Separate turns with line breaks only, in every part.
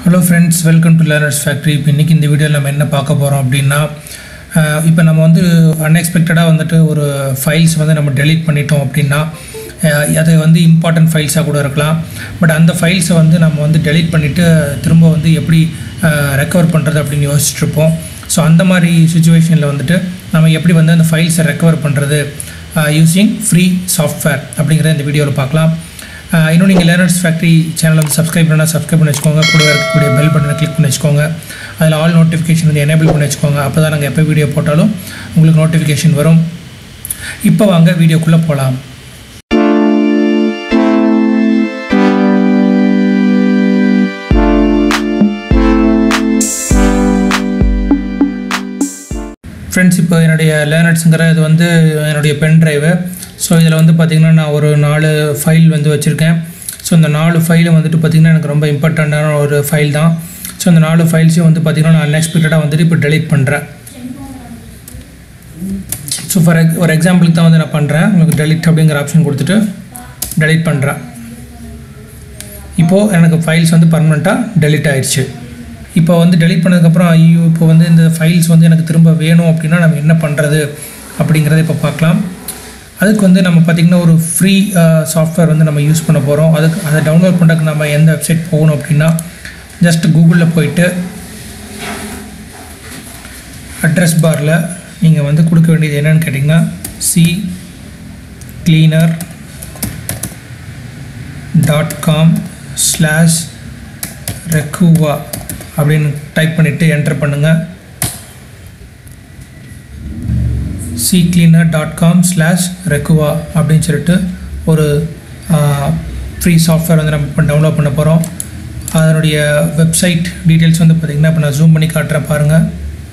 hello friends welcome to Learners Factory இப்போ இன்றைக்கி இந்த வீடியோவில் நம்ம என்ன பார்க்க போகிறோம் அப்படின்னா அஹ், இப்போ நம்ம வந்து அன்எக்ஸ்பெக்டடாக வந்துட்டு ஒரு ஃபைல்ஸ் வந்து நம்ம டெலீட் பண்ணிட்டோம் அப்படின்னா அஹ், அது வந்து இம்பார்ட்டன்ட் ஃபைல்ஸாக கூட இருக்கலாம் பட் அந்த ஃபைல்ஸை வந்து நம்ம வந்து டெலீட் பண்ணிவிட்டு திரும்ப வந்து எப்படி ரெக்கவர் பண்ணுறது அப்படின்னு யோசிச்சுட்டு இருப்போம் ஸோ அந்த மாதிரி சுச்சுவேஷனில் வந்துட்டு நம்ம எப்படி வந்து அந்த ஃபைல்ஸை ரெக்கவர் பண்ணுறது யூஸிங் ஃப்ரீ சாஃப்ட்வேர் அப்படிங்கிறத இந்த வீடியோவில் பார்க்கலாம் ஆஹ் இன்னும் நீங்கள் லேர்னர்ஸ் ஃபேக்ட்ரி சேனல் வந்து சப்ஸ்கிரைப் பண்ணால் சப்ஸ்கிரைப் பண்ணி வச்சுக்கோங்க கூட இருக்கக்கூடிய பெல் பட்டனை கிளிக் பண்ணி வச்சுக்கோங்க அதில் ஆல் நோட்டிஃபிகேஷன் வந்து எனேபிள் பண்ணி வச்சுக்கோங்க அப்போ தான் நாங்கள் எப்போ வீடியோ போட்டாலும் உங்களுக்கு நோட்டிஃபிகேஷன் வரும் இப்போ வாங்க வீடியோக்குள்ளே போகலாம் ஃப்ரெண்ட்ஸ் இப்போ என்னுடைய லேர்னட்ஸுங்கிற இது வந்து என்னுடைய பென் ட்ரைவு ஸோ இதில் வந்து பார்த்திங்கன்னா நான் ஒரு நாலு ஃபைல் வந்து வச்சுருக்கேன் ஸோ இந்த நாலு ஃபைலும் வந்துட்டு பார்த்திங்கன்னா எனக்கு ரொம்ப இம்பார்ட்டண்ட்டான ஒரு ஃபைல் தான் ஸோ இந்த நாலு ஃபைல்ஸையும் வந்து பார்த்திங்கன்னா நான் அன்எக்ஸ்பெக்டடாக வந்துட்டு இப்போ டெலீட் பண்ணுறேன் ஸோ ஃபார் ஒரு எக்ஸாம்பிளுக்கு தான் வந்து நான் பண்ணுறேன் உங்களுக்கு டெலிட் அப்படிங்கிற ஆப்ஷன் கொடுத்துட்டு டெலீட் பண்ணுறேன் இப்போது எனக்கு ஃபைல்ஸ் வந்து பர்மனெண்ட்டாக டெலீட் ஆயிடுச்சு இப்போ வந்து டெலீட் பண்ணதுக்கப்புறம் ஐயோ இப்போ வந்து இந்த ஃபைல்ஸ் வந்து எனக்கு திரும்ப வேணும் அப்படின்னா நம்ம என்ன பண்ணுறது அப்படிங்கிறத இப்போ பார்க்கலாம் அதுக்கு வந்து நம்ம பார்த்திங்கன்னா ஒரு ஃப்ரீ சாஃப்ட்வேர் வந்து நம்ம யூஸ் பண்ண போகிறோம் அதுக்கு அதை டவுன்லோட் பண்ணுறதுக்கு நம்ம எந்த வெப்சைட் போகணும் அப்படின்னா ஜஸ்ட் கூகுளில் போயிட்டு அட்ரஸ் பாரில் நீங்கள் வந்து கொடுக்க வேண்டியது என்னன்னு கேட்டிங்கன்னா C cleaner dot com slash Recuva அப்படின்னு டைப் பண்ணிவிட்டு என்டர் பண்ணுங்கள் C cleaner dot com slash Recuva அப்படின்னு சொல்லிட்டு ஒரு ஃப்ரீ சாஃப்ட்வேர் வந்து நம்ம இப்போ டவுன்லோட் பண்ண போகிறோம் அதனுடைய வெப்சைட் டீட்டெயில்ஸ் வந்து பார்த்திங்கன்னா இப்போ நான் ஜூம் பண்ணி காட்டுறேன் பாருங்கள்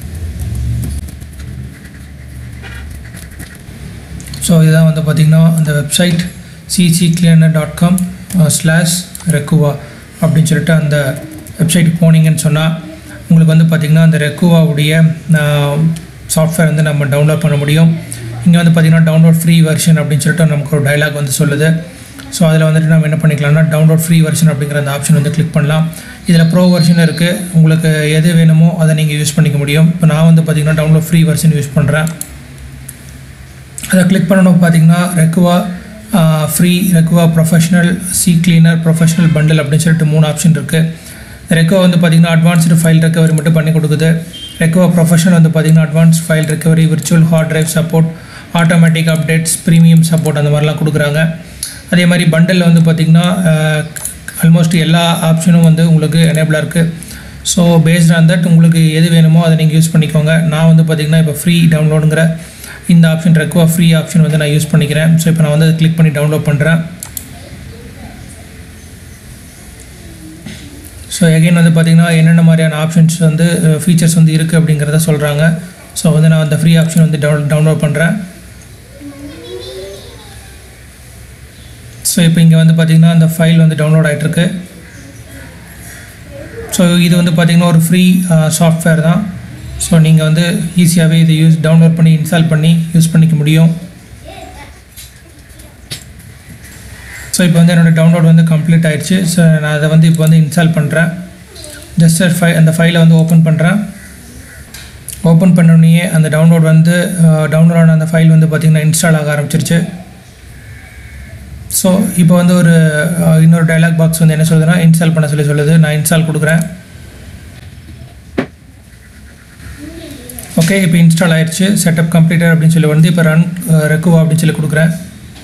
ஸோ இதுதான் வந்து பார்த்திங்கன்னா அந்த website CC cleaner dot com slash Recuva அப்படின்னு சொல்லிட்டு அந்த வெப்சைட்டுக்கு போனீங்கன்னு சொன்னால் உங்களுக்கு வந்து பார்த்திங்கன்னா அந்த ரெக்குவாவுடைய சாஃப்ட்வேர் வந்து நம்ம டவுன்லோட் பண்ண முடியும் இங்கே வந்து பார்த்திங்கன்னா டவுன்லோட் ஃப்ரீ வெர்ஷன் அப்படின்னு சொல்லிட்டு நமக்கு ஒரு டைலாக் வந்து சொல்லுது ஸோ அதில் வந்துட்டு நம்ம என்ன பண்ணிக்கலாம்னா டவுன்லோட் ஃப்ரீ வெர்ஷன் அப்படிங்கிற அந்த ஆப்ஷன் வந்து கிளிக் பண்ணலாம் இதில் ப்ரோ வெர்ஷன் இருக்குது உங்களுக்கு எது வேணுமோ அதை நீங்கள் யூஸ் பண்ணிக்க முடியும் இப்போ நான் வந்து பார்த்திங்கன்னா டவுன்லோட் ஃப்ரீ வெர்ஷன் யூஸ் பண்ணுறேன் அதை கிளிக் பண்ணணும் பார்த்தீங்கன்னா Recuva free Recuva professional C cleaner professional bundle அப்படின்னு சொல்லிட்டு மூணு ஆப்ஷன் இருக்குது ரெக்குவா வந்து பார்த்திங்கன்னா அட்வான்ஸ்டு ஃபைல் ரெக்கவரி மட்டும் பண்ணி கொடுக்குது ரெக்குவா ப்ரொஃபஷனல் வந்து பார்த்திங்கன்னா advance file recovery virtual hard drive support automatic updates premium support அந்த மாதிரிலாம் கொடுக்குறாங்க அதே மாதிரி பண்டில் வந்து பார்த்திங்கன்னா ஆல்மோஸ்ட் எல்லா ஆப்ஷனும் வந்து உங்களுக்கு எனேபிளாக இருக்குது ஸோ பேஸ்ட் ஆன் தட் உங்களுக்கு எது வேணுமோ அதை நீங்கள் யூஸ் பண்ணிக்கோங்க நான் வந்து பார்த்திங்கன்னா இப்போ ஃப்ரீ டவுன்லோடுங்கிற இந்த ஆப்ஷன் ரெக்குவா ஃப்ரீ ஆப்ஷன் வந்து நான் யூஸ் பண்ணிக்கிறேன் ஸோ இப்போ நான் வந்து அதை கிளிக் பண்ணி டவுன்லோட் பண்ணுறேன் ஸோ எகைன் வந்து பார்த்திங்கன்னா என்னென்ன மாதிரியான ஆப்ஷன்ஸ் வந்து ஃபீச்சர்ஸ் வந்து இருக்குது அப்படிங்கிறத சொல்கிறாங்க ஸோ வந்து நான் அந்த ஃப்ரீ ஆப்ஷன் வந்து டவுன் டவுன்லோட் பண்ணுறேன் ஸோ இப்போ இங்கே வந்து பார்த்திங்கன்னா அந்த ஃபைல் வந்து டவுன்லோட் ஆகிட்டுருக்கு ஸோ இது வந்து பார்த்திங்கன்னா ஒரு ஃப்ரீ சாஃப்ட்வேர் தான் ஸோ நீங்கள் வந்து ஈஸியாகவே இதை யூஸ் டவுன்லோட் பண்ணி இன்ஸ்டால் பண்ணி யூஸ் பண்ணிக்க முடியும் ஸோ இப்போ வந்து என்னோடய டவுன்லோட் வந்து கம்ப்ளீட் ஆயிடுச்சு ஸோ நான் அதை வந்து இப்போ வந்து இன்ஸ்டால் பண்ணுறேன் ஜஸ்ட் ஃபை அந்த ஃபைலை வந்து ஓப்பன் பண்ணுறேன் ஓப்பன் பண்ணோடனே அந்த டவுன்லோட் வந்து டவுன்லோட் ஆன அந்த ஃபைல் வந்து பார்த்திங்கன்னா இன்ஸ்டால் ஆக ஆரம்பிச்சிருச்சு ஸோ இப்போ வந்து ஒரு அஹ், இன்னொரு டைலாக் பாக்ஸ் வந்து என்ன சொல்லுதுன்னா இன்ஸ்டால் பண்ண சொல்லி சொல்லுது நான் இன்ஸ்டால் கொடுக்குறேன் ஓகே இப்போ இன்ஸ்டால் ஆயிடுச்சு செட்டப் கம்ப்ளீட்டட் அப்படின்னு சொல்லி வந்து இப்போ ரன் ரெக்குவா அப்படின்னு சொல்லி கொடுக்குறேன்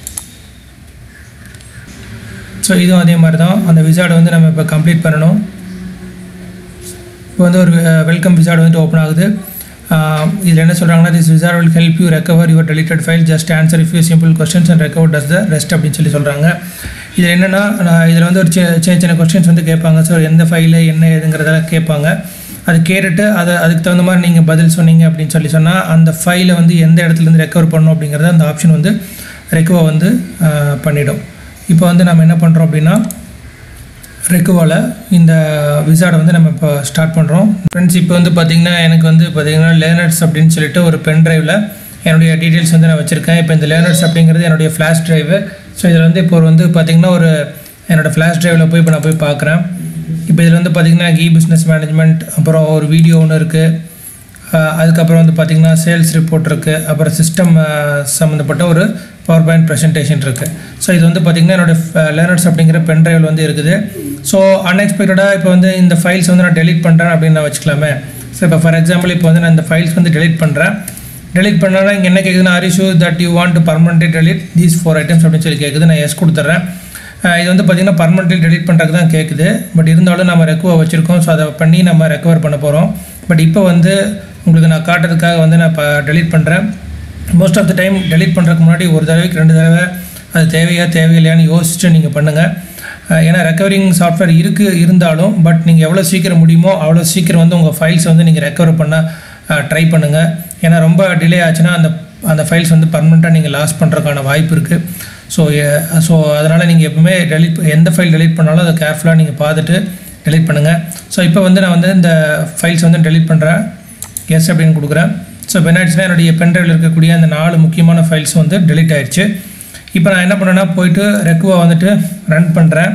ஸோ இதுவும் அதே மாதிரி தான் அந்த விசார்டை வந்து நம்ம இப்போ கம்ப்ளீட் பண்ணணும் இப்போ வந்து ஒரு வெல்கம் விசார்டு வந்துட்டு ஓப்பன் ஆகுது இதில் என்ன சொல்கிறாங்கன்னா this wizard will help you recover your deleted file just answer if you simple questions and recover does the rest அப்படின்னு சொல்லி சொல்கிறாங்க இதில் என்னென்னா இதில் வந்து ஒரு சி- சின்ன சின்ன கொஸ்டின்ஸ் வந்து கேட்பாங்க ஸோ எந்த ஃபைலு என்ன ஏதுங்கிறதெல்லாம் கேட்பாங்க அது கேட்டுட்டு அதை அதுக்கு தகுந்த மாதிரி நீங்கள் பதில் சொன்னீங்க அப்படின்னு சொல்லி சொன்னால் அந்த ஃபைலை வந்து எந்த இடத்துலேருந்து ரெக்கவர் பண்ணணும் அப்படிங்கிறத அந்த ஆப்ஷன் வந்து ரெக்கவா வந்து ஆஹ், பண்ணிடும் இப்போ வந்து நம்ம என்ன பண்ணுறோம் அப்படின்னா ரெக்குவாவில் இந்த விசார்டை வந்து நம்ம இப்போ ஸ்டார்ட் பண்ணுறோம் ஃப்ரெண்ட்ஸ் இப்போ வந்து பார்த்திங்கன்னா எனக்கு வந்து பார்த்திங்கன்னா லேர்னர்ஸ் அப்படின்னு சொல்லிட்டு ஒரு பென் ட்ரைவில் என்னுடைய டீட்டெயில்ஸ் வந்து நான் வச்சுருக்கேன் இப்போ இந்த லேர்னர்ஸ் அப்படிங்கிறது என்னுடைய ஃப்ளாஷ் ட்ரைவு ஸோ இதில் வந்து இப்போ வந்து பார்த்திங்கன்னா ஒரு என்னோடய ஃப்ளாஷ் ட்ரைவில் போய் இப்போ நான் போய் பார்க்குறேன் இப்போ இதில் வந்து பார்த்திங்கன்னா இ பிஸ்னஸ் மேனேஜ்மெண்ட் அப்புறம் ஒரு வீடியோ ஒன்று இருக்குது அதுக்கப்புறம் வந்து பார்த்திங்கன்னா சேல்ஸ் ரிப்போர்ட் இருக்குது அப்புறம் சிஸ்டம் சம்மந்தப்பட்ட ஒரு பவர் பாயிண்ட் ப்ரெசன்டேஷன் இருக்குது ஸோ இது வந்து பார்த்திங்கன்னா என்னோடய லேர்னர்ஸ் அப்படிங்கிற பென் ட்ரைவில் வந்து இருக்குது ஸோ அன்எக்ஸ்பெக்டடாக இப்போ வந்து இந்த ஃபைல்ஸ் வந்து நான் டெலீட் பண்ணுறேன் அப்படின்னு நான் வச்சுக்கலாமே ஸோ இப்போ ஃபார் எக்ஸாம்பிள் இப்போ வந்து நான் இந்த ஃபைல்ஸ் வந்து டெலீட் பண்ணுறேன் டெலீட் பண்ணாலும் இங்கே என்ன கேட்குதுன்னா are you sure that you want to permanently delete these four items அப்படின்னு சொல்லி கேட்குது நான் எஸ் கொடுத்துட்றேன் அஹ் இது வந்து பார்த்திங்கன்னா பர்மனெண்ட்லி டெலீட் பண்ணுறதுக்கு தான் கேட்குது பட் இருந்தாலும் நம்ம ரெக்குவா வச்சுருக்கோம் ஸோ அதை பண்ணி நம்ம ரெக்கவர் பண்ண போகிறோம் பட் இப்போ வந்து உங்களுக்கு நான் காட்டுறதுக்காக வந்து நான் இப்போ டெலீட் பண்ணுறேன் most of the time delete பண்ணுறதுக்கு முன்னாடி ஒரு தடவைக்கு ரெண்டு தடவை அது தேவையா தேவையில்லையான்னு யோசிச்சுட்டு நீங்கள் பண்ணுங்கள் அஹ் ஏன்னா ரெக்கவரிங் சாஃப்ட்வேர் இருக்குது இருந்தாலும் பட் நீங்கள் எவ்வளோ சீக்கிரம் முடியுமோ அவ்வளோ சீக்கிரம் வந்து உங்கள் ஃபைல்ஸ் வந்து நீங்கள் ரெக்கவர் பண்ண ட்ரை பண்ணுங்கள் ஏன்னா ரொம்ப டிலே ஆச்சுன்னா அந்த அந்த ஃபைல்ஸ் வந்து பர்மனெண்ட்டாக நீங்கள் லாஸ் பண்ணுறதுக்கான வாய்ப்பு இருக்குது ஸோ ஸோ அதனால் நீங்கள் எப்பவுமே டெலிட் எந்த ஃபைல் டெலிட் பண்ணாலும் அதை கேர்ஃபுல்லாக நீங்கள் பார்த்துட்டு டெலிட் பண்ணுங்கள் ஸோ இப்போ வந்து நான் வந்து இந்த ஃபைல்ஸ் வந்து டெலிட் பண்ணுறேன் எஸ் அப்படின்னு கொடுக்குறேன் ஸோ இப்போ என்ன ஆயிடுச்சுன்னா என்னுடைய பென்ட்ரைவில் இருக்கக்கூடிய அந்த நாலு முக்கியமான ஃபைல்ஸ் வந்து டெலிட் ஆயிடுச்சு இப்போ நான் என்ன பண்ணேன்னா போயிட்டு ரெக்குவா வந்துட்டு ரன் பண்ணுறேன்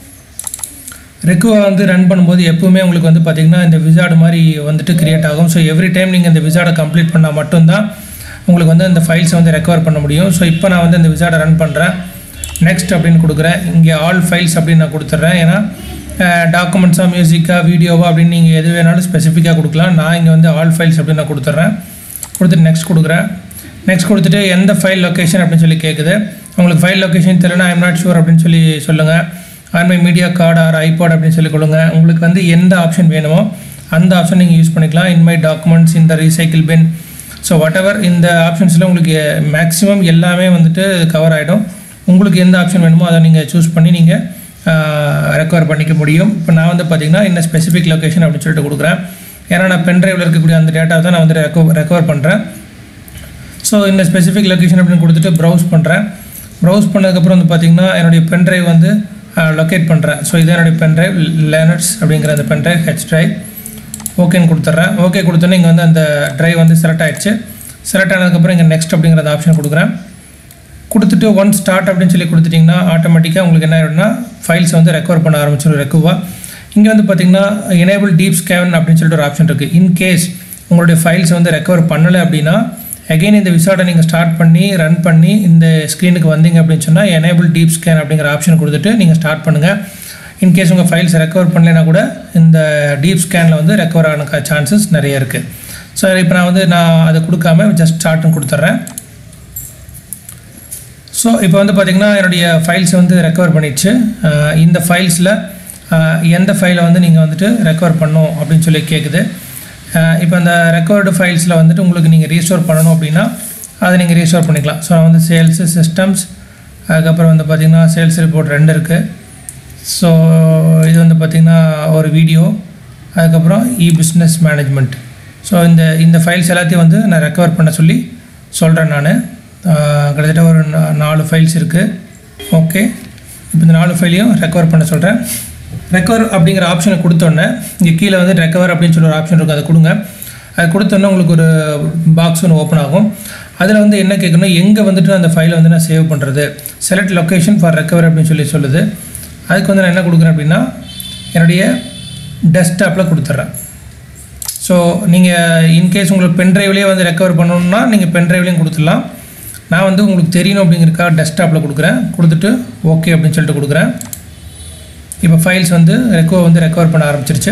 ரெக்குவா வந்து ரன் பண்ணும்போது எப்பவுமே உங்களுக்கு வந்து பார்த்திங்கன்னா இந்த விசார்டு மாதிரி வந்துட்டு கிரியேட் ஆகும் ஸோ எவ்ரி டைம் நீங்கள் இந்த விசார்டை கம்ப்ளீட் பண்ணால் மட்டும்தான் உங்களுக்கு வந்து அந்த ஃபைல்ஸை வந்து ரெக்கவர் பண்ண முடியும் ஸோ இப்போ நான் வந்து இந்த விசார்டை ரன் பண்ணுறேன் நெக்ஸ்ட் அப்படின்னு கொடுக்குறேன் இங்கே ஆல் ஃபைல்ஸ் அப்படின்னு நான் கொடுத்துட்றேன் ஏன்னா டாக்குமெண்ட்ஸாக மியூசிக்காக வீடியோவா அப்படின்னு நீங்கள் எது வேணாலும் ஸ்பெசிஃபிக்காக கொடுக்கலாம் நான் இங்கே வந்து ஆல் ஃபைல்ஸ் அப்படின்னு நான் கொடுத்துட்றேன் கொடுத்துட்டு நெக்ஸ்ட் கொடுக்குறேன் நெக்ஸ்ட் கொடுத்துட்டு எந்த ஃபைல் லொக்கேஷன் அப்படின்னு சொல்லி கேட்குது உங்களுக்கு ஃபைல் லொக்கேஷன் தெரியலனா ஐம் நாட் ஷூர் அப்படின்னு சொல்லி சொல்லுங்கள் on my media card or iPod அப்படின்னு சொல்லி கொடுங்க உங்களுக்கு வந்து எந்த ஆப்ஷன் வேணுமோ அந்த ஆப்ஷன் நீங்கள் யூஸ் பண்ணிக்கலாம் இன் மை டாக்குமெண்ட்ஸ் இந்த recycle bin so whatever இந்த ஆப்ஷன்ஸில் உங்களுக்கு மேக்ஸிமம் எல்லாமே வந்துட்டு கவர் ஆகிடும் உங்களுக்கு எந்த ஆப்ஷன் வேணுமோ அதை நீங்கள் சூஸ் பண்ணி நீங்கள் ரெக்கவர் பண்ணிக்க முடியும் இப்போ நான் வந்து பார்த்தீங்கன்னா இந்த ஸ்பெசிஃபிக் லொக்கேஷன் அப்படின்னு சொல்லிட்டு கொடுக்குறேன் ஏன்னா நான் பென்ட்ரைவில் இருக்கக்கூடிய அந்த டேட்டா தான் நான் வந்து ரெக்கவர் ரெக்கவர் பண்ணுறேன் ஸோ இந்த ஸ்பெசிஃபிக் லொக்கேஷன் அப்படின்னு கொடுத்துட்டு ப்ரௌஸ் பண்ணுறேன் ப்ரௌஸ் பண்ணதுக்கப்புறம் வந்து பார்த்திங்கன்னா என்னுடைய பென்ட்ரைவ் வந்து லொக்கேட் பண்ணுறேன் ஸோ இது என்னுடைய பென்ட்ரைவ் லேனர்ஸ் அப்படிங்கிற அந்த பென்ட்ரைவ் ஹெச் ட்ரைவ் ஓகேன்னு கொடுத்துட்றேன் ஓகே கொடுத்தோன்னே இங்கே வந்து அந்த ட்ரைவ் வந்து செலக்ட் ஆகிடுச்சு செலக்ட் ஆனதுக்கப்புறம் இங்கே நெக்ஸ்ட் அப்படிங்கிற அந்த ஆப்ஷன் கொடுக்குறேன் கொடுத்துட்டு ஒன் ஸ்டார்ட் அப்படின்னு சொல்லி கொடுத்துட்டிங்கன்னா ஆட்டோமேட்டிக்காக உங்களுக்கு என்ன ஆகிடும்னா ஃபைல்ஸ் வந்து ரெக்கவர் பண்ண ஆரம்பிச்சிடும் ரெக்குவா இங்கே வந்து பார்த்திங்கன்னா எனேபிள் டீப் ஸ்கேன் அப்படின்னு சொல்லிட்டு ஒரு ஆப்ஷன் இருக்குது இன்கேஸ் உங்களுடைய ஃபைல்ஸ் வந்து ரெக்கவர் பண்ணலை அப்படின்னா அகெயின் இந்த விசார்டை நீங்கள் ஸ்டார்ட் பண்ணி ரன் பண்ணி இந்த ஸ்க்ரீனுக்கு வந்தீங்க அப்படின்னு சொன்னால் எனேபிள் டீப் ஸ்கேன் அப்படிங்கிற ஆப்ஷன் கொடுத்துட்டு நீங்கள் ஸ்டார்ட் பண்ணுங்கள் இன்கேஸ் உங்கள் ஃபைல்ஸ் ரெக்கவர் பண்ணலைன்னா கூட இந்த டீப் ஸ்கேனில் வந்து ரெக்கவர் ஆன சான்சஸ் நிறைய இருக்குது ஸோ இப்போ நான் வந்து நான் அதை கொடுக்காம ஜஸ்ட் ஸ்டார்ட்னு கொடுத்துட்றேன் ஸோ இப்போ வந்து பார்த்திங்கன்னா என்னுடைய ஃபைல்ஸ் வந்து ரெக்கவர் பண்ணிடுச்சு அஹ் இந்த ஃபைல்ஸில் எந்த ஃபைலை வந்து நீங்கள் வந்துட்டு ரெக்கவர் பண்ணும் அப்படின்னு சொல்லி கேட்குது அஹ் இப்போ அந்த ரெக்கவர்டு ஃபைல்ஸில் வந்துட்டு உங்களுக்கு நீங்கள் ரீஸ்டோர் பண்ணணும் அப்படின்னா அதை நீங்கள் ரீஸ்டோர் பண்ணிக்கலாம் ஸோ வந்து சேல்ஸு சிஸ்டம்ஸ் அதுக்கப்புறம் வந்து பார்த்திங்கன்னா சேல்ஸ் ரிப்போர்ட் ரெண்டு இருக்குது ஸோ இது வந்து பார்த்திங்கன்னா ஒரு வீடியோ அதுக்கப்புறம் இ பிஸ்னஸ் மேனேஜ்மெண்ட் ஸோ இந்த இந்த ஃபைல்ஸ் எல்லாத்தையும் வந்து நான் ரெக்கவர் பண்ண சொல்லி சொல்கிறேன் நான் கிட்டத்தட்ட ஒரு நா- நாலு ஃபைல்ஸ் இருக்குது ஓகே இப்போ இந்த நாலு ஃபைலையும் ரெக்கவர் பண்ண சொல்கிறேன் ரெக்கவர் அப்படிங்கிற ஆப்ஷனை கொடுத்தோன்னே இங்கே கீழே வந்து ரெக்கவர் அப்படின்னு சொல்லி ஒரு ஆப்ஷன் இருக்குது அதை கொடுங்க அது கொடுத்தோன்னே உங்களுக்கு ஒரு பாக்ஸ் ஒன்று ஓப்பன் ஆகும் அதில் வந்து என்ன கேட்கணும் எங்கே வந்துட்டு அந்த ஃபைலை வந்து நான் சேவ் பண்ணுறது செலக்ட் லொக்கேஷன் ஃபார் ரெக்கவர் அப்படின்னு சொல்லி சொல்லுது அதுக்கு வந்து நான் என்ன கொடுக்குறேன் அப்படின்னா என்னுடைய டெஸ்க்டாப்பில் கொடுத்துட்றேன் ஸோ நீங்கள் இன்கேஸ் உங்களுக்கு பென்ட்ரைவ்லேயே வந்து ரெக்கவர் பண்ணணும்னா நீங்கள் பென்ட்ரைவ்லேயும் கொடுத்துடலாம் நான் வந்து உங்களுக்கு தெரியணும் அப்படிங்கிறக்காக டெஸ்க்டாப்பில் கொடுக்குறேன் கொடுத்துட்டு ஓகே அப்படின்னு சொல்லிட்டு கொடுக்குறேன் இப்போ ஃபைல்ஸ் வந்து ரெக்கவர் வந்து ரெக்கவர் பண்ண ஆரம்பிச்சிருச்சு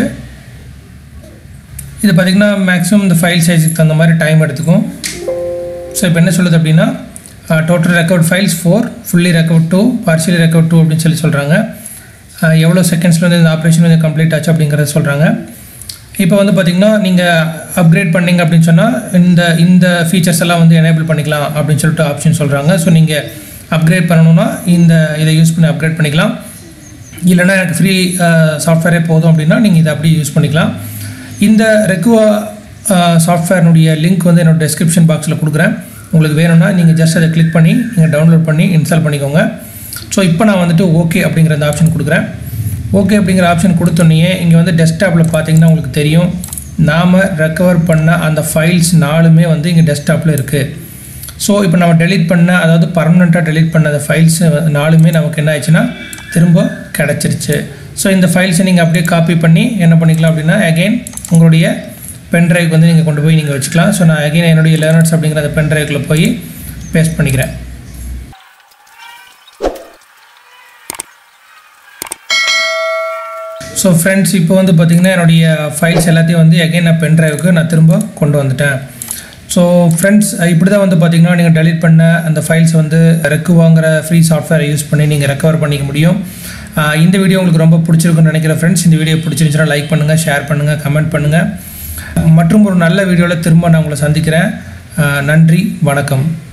இது பார்த்திங்கன்னா மேக்ஸிமம் இந்த ஃபைல் சைஸுக்கு தகுந்த மாதிரி டைம் எடுத்துக்கும் ஸோ இப்போ என்ன சொல்லுது அப்படின்னா total recovered files four fully recovered two partially recovered two அப்படின்னு சொல்லி சொல்கிறாங்க எவ்வளோ செகண்ட்ஸில் வந்து இந்த ஆப்ரேஷன் வந்து கம்ப்ளீட் ஆச்சு அப்படிங்கிறத சொல்கிறாங்க இப்போ வந்து பார்த்திங்கன்னா நீங்கள் அப்கிரேட் பண்ணீங்க அப்படின்னு சொன்னால் இந்த இந்த ஃபீச்சர்ஸ் எல்லாம் வந்து எனேபிள் பண்ணிக்கலாம் அப்படின்னு சொல்லிட்டு ஆப்ஷன் சொல்கிறாங்க ஸோ நீங்கள் அப்கிரேட் பண்ணணும்னா இந்த இதை யூஸ் பண்ணி அப்கிரேட் பண்ணிக்கலாம் இல்லைன்னா எனக்கு ஃப்ரீ சாஃப்ட்வேரே போதும் அப்படின்னா நீங்கள் இதை அப்படியே யூஸ் பண்ணிக்கலாம் இந்த ரெக்குவா சாஃப்ட்வேர்னுடைய லிங்க் வந்து என்னோட டெஸ்கிரிப்ஷன் பாக்ஸில் கொடுக்குறேன் உங்களுக்கு வேணும்னா நீங்கள் ஜஸ்ட் அதை கிளிக் பண்ணி நீங்கள் டவுன்லோட் பண்ணி இன்ஸ்டால் பண்ணிக்கோங்க ஸோ இப்போ நான் வந்துட்டு ஓகே அப்படிங்கிற அந்த ஆப்ஷன் கொடுக்குறேன் ஓகே அப்படிங்கிற ஆப்ஷன் கொடுத்தோன்னே இங்கே வந்து டெஸ்க்டாப்பில் பார்த்தீங்கன்னா உங்களுக்கு தெரியும் நாம் ரெக்கவர் பண்ண அந்த ஃபைல்ஸ் நாலுமே வந்து இங்கே டெஸ்க்டாப்பில் இருக்குது ஸோ இப்போ நம்ம டெலீட் பண்ண அதாவது பர்மனெண்ட்டாக டெலீட் பண்ண அந்த ஃபைல்ஸ் நாலுமே நமக்கு என்ன ஆயிடுச்சுன்னா திரும்ப கிடச்சிருச்சு ஸோ இந்த ஃபைல்ஸை நீங்கள் அப்படியே காப்பி பண்ணி என்ன பண்ணிக்கலாம் அப்படின்னா அகைன் உங்களுடைய பென் டிரைவ் வந்து நீங்கள் கொண்டு போய் நீங்கள் வச்சுக்கலாம் ஸோ நான் அகைன் என்னுடைய லேர்னர்ஸ் அப்படிங்கிற அந்த பென் டிரைவ்க்குள்ளே போய் பேஸ்ட் பண்ணிக்கிறேன் ஸோ ஃப்ரெண்ட்ஸ் இப்போ வந்து பார்த்திங்கன்னா என்னுடைய ஃபைல்ஸ் எல்லாத்தையும் வந்து அகைன் நான் பென் டிரைவுக்கு நான் திரும்ப கொண்டு வந்துட்டேன் ஸோ ஃப்ரெண்ட்ஸ் இப்படி தான் வந்து பார்த்திங்கன்னா நீங்கள் டெலிட் பண்ண அந்த ஃபைல்ஸ் வந்து ரெக்குவாங்கிற ஃப்ரீ சாஃப்ட்வேரை யூஸ் பண்ணி நீங்கள் ரெக்கவர் பண்ணிக்க முடியும் ஆஹ் இந்த வீடியோ உங்களுக்கு ரொம்ப பிடிச்சிருக்குன்னு நினைக்கிறேன் ஃப்ரெண்ட்ஸ் இந்த வீடியோ பிடிச்சிருந்துச்சுன்னா லைக் பண்ணுங்கள் ஷேர் பண்ணுங்கள் கமெண்ட் பண்ணுங்கள் மற்றும் ஒரு நல்ல வீடியோவில் திரும்ப நான் உங்களை சந்திக்கிறேன் ஆஹ் நன்றி வணக்கம்